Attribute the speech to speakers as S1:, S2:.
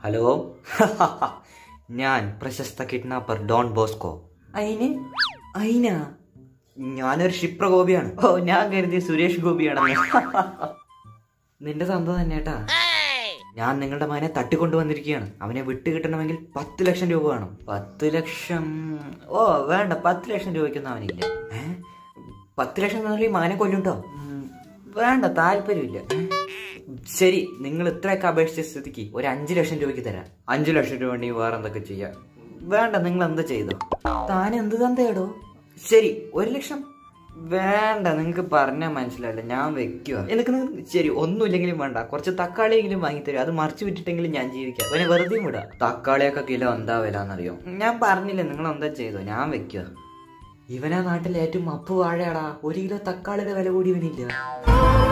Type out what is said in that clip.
S1: Hello ഞാൻ പ്രശസ്ത kidnapper Don Bosco അയിന് അയിന ഞാനൊരു ക്ഷിപ്ര ഗോപിയാണ് ഓ ഞാൻ കരുതി സുരേഷ് ഗോപിയാണെന്ന് നിന്റെ തന്ത തന്നെട്ടാ ഞാൻ നിങ്ങളുടെ മകനെ തട്ടിക്കൊണ്ടുവന്നിരിക്കുകയാണ് അവനെ വിട്ട് കിട്ടണമെങ്കിൽ പത്ത് ലക്ഷം രൂപ വേണം പത്ത് ലക്ഷം ഓ വേണ്ട പത്ത് ലക്ഷം രൂപയ്ക്കൊന്നും അവനില്ല ഏ? പത്ത് ലക്ഷം തന്നാൽ ഈ മകനെ കൊല്ലുണ്ടോ ഉം, വേണ്ട താല്പര്യമില്ല ഏ? ശരി നിങ്ങൾ ഇത്രയൊക്കെ അപേക്ഷിച്ച സ്ഥിതിക്ക് ഒരു അഞ്ചു ലക്ഷം രൂപയ്ക്ക് തരാം അഞ്ചു ലക്ഷം രൂപ ഉണ്ടെങ്കിൽ വേറെ എന്തൊക്കെ ചെയ്യാം വേണ്ട നിങ്ങൾ എന്താ ചെയ്തോ താൻ എന്ത് തന്തേടോ ശരി ഒരു ലക്ഷം വേണ്ട നിങ്ങൾക്ക് പറഞ്ഞാൽ മനസ്സിലാവില്ല ഞാൻ വെക്കുക എനിക്ക് നിങ്ങ- ശരി ഒന്നുമില്ലെങ്കിലും വേണ്ട കുറച്ച് തക്കാളിയെങ്കിലും വാങ്ങിത്തരും അത് മറിച്ച് വിറ്റിട്ടെങ്കിലും ഞാൻ ജീവിക്കാം അവനെ വെറുതെ വിടാം തക്കാളിയൊക്കെ കിലോ എന്താ വില എന്നറിയോ ഞാൻ പറഞ്ഞില്ലേ നിങ്ങൾ എന്താ ചെയ്തോ ഞാൻ വെക്കുക ഇവനാ നാട്ടിൽ ഏറ്റവും അപ്പ് വാഴയാടാ ഒരു കിലോ തക്കാളിയുടെ വില കൂടി ഇവനില്ല